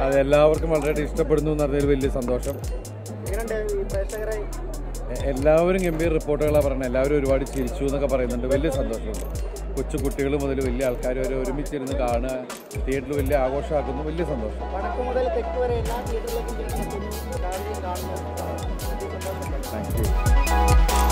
അത് എല്ലാവർക്കും വളരെ ഇഷ്ടപ്പെടുന്നു എന്ന് പറഞ്ഞതിൽ വലിയ സന്തോഷം എങ്ങനെയുണ്ട് ഈ പ്രേക്ഷകരെ എ- എല്ലാവരും ഗംഭീര റിപ്പോർട്ടുകളാണ് പറയുന്നത് എല്ലാവരും ഒരുപാട് ചിരിച്ചു എന്നൊക്കെ പറയുന്നുണ്ട് വലിയ സന്തോഷമുണ്ട് കൊച്ചു കുട്ടികൾ മുതൽ വലിയ ആൾക്കാർ വരെ ഒരുമിച്ചിരുന്ന് കാണുക തിയേറ്ററിൽ വലിയ ആഘോഷമാക്കുന്നു വലിയ സന്തോഷം വടക്ക് മുതൽ തെക്ക് വരെ എല്ലാ തിയേറ്ററിലേക്കും ചെല്ലുന്നു എല്ലാവരെയും കാണുന്നു വലിയ സന്തോഷം താങ്ക് യു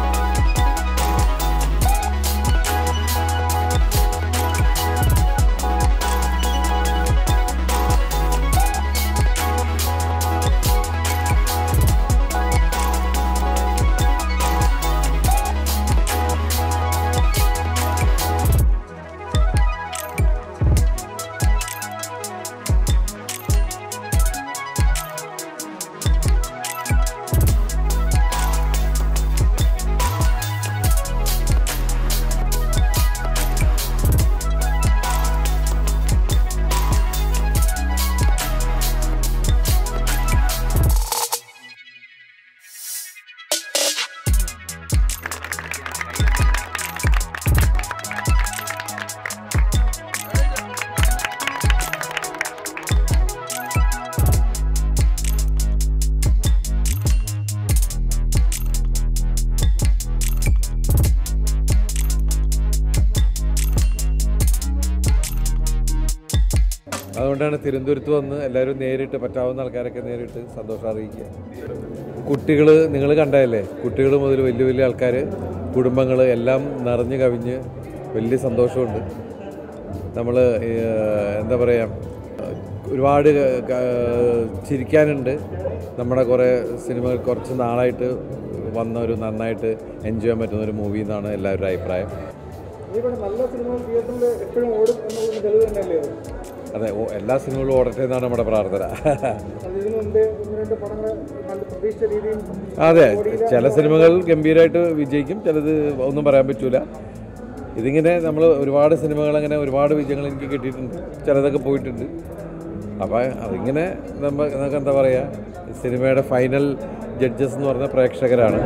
അതുകൊണ്ടാണ് തിരുവനന്തപുരത്ത് വന്ന് എല്ലാവരും നേരിട്ട് പറ്റാവുന്ന ആൾക്കാരൊക്കെ നേരിട്ട് സന്തോഷം അറിയിക്കുക കുട്ടികൾ നിങ്ങൾ കണ്ടതല്ലേ കുട്ടികൾ മുതൽ വലിയ വലിയ ആൾക്കാർ കുടുംബങ്ങൾ എല്ലാം നിറഞ്ഞു കവിഞ്ഞ് വലിയ സന്തോഷമുണ്ട് നമ്മൾ എന്താ പറയുക ഒരുപാട് ക- ചിരിക്കാനുണ്ട് നമ്മുടെ കുറേ സിനിമകൾ കുറച്ച് നാളായിട്ട് വന്ന ഒരു നന്നായിട്ട് എൻജോയ് ചെയ്യാൻ പറ്റുന്ന ഒരു മൂവി എന്നാണ് എല്ലാവരുടെ അഭിപ്രായം ഇവിടെ നല്ല സിനിമകൾ തിയേറ്ററിൽ എപ്പോഴും ഓടും എന്നുള്ളതിന് തെളിവ് തന്നെയല്ലേ അത് അതെ ഓ- എല്ലാ സിനിമകളും ഓടട്ടെ എന്നാണ് നമ്മുടെ പ്രാർത്ഥന അത് ഇതിനു മുമ്പേ ഒന്ന് രണ്ട് പടങ്ങൾ നല്ല പ്രതീക്ഷിച്ച രീതിയിൽ അതെ ചില സിനിമകൾ ഗംഭീരമായിട്ട് വിജയിക്കും ചിലത് ഒന്നും പറയാൻ പറ്റൂല ഇതിങ്ങനെ നമ്മൾ ഒരുപാട് സിനിമകൾ അങ്ങനെ ഒരുപാട് വിജയങ്ങൾ എനിക്ക് കിട്ടിയിട്ടുണ്ട് ചിലതൊക്കെ പോയിട്ടുണ്ട് അപ്പോൾ അതിങ്ങനെ നമ്മൾ നമുക്ക് എന്താ പറയുക സിനിമയുടെ ഫൈനൽ ജഡ്ജസ് എന്ന് പറഞ്ഞ പ്രേക്ഷകരാണ്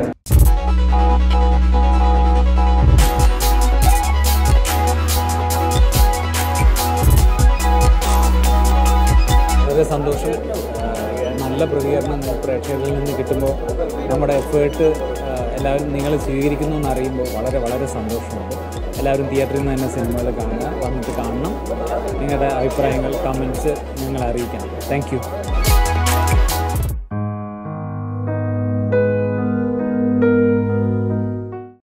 വളരെ സന്തോഷം നല്ല പ്രതികരണം പ്രേക്ഷകരിൽ നിന്ന് കിട്ടുമ്പോൾ നമ്മുടെ എഫേർട്ട് എല്ലാവരും നിങ്ങൾ സ്വീകരിക്കുന്നു എന്ന് അറിയുമ്പോൾ വളരെ വളരെ സന്തോഷമുണ്ട് എല്ലാവരും തിയേറ്ററിൽ നിന്ന് തന്നെ സിനിമകൾ കാണുക വന്നിട്ട് കാണണം നിങ്ങളുടെ അഭിപ്രായങ്ങൾ കമൻറ്റ്സ് ഞങ്ങളെ അറിയിക്കണം താങ്ക് യു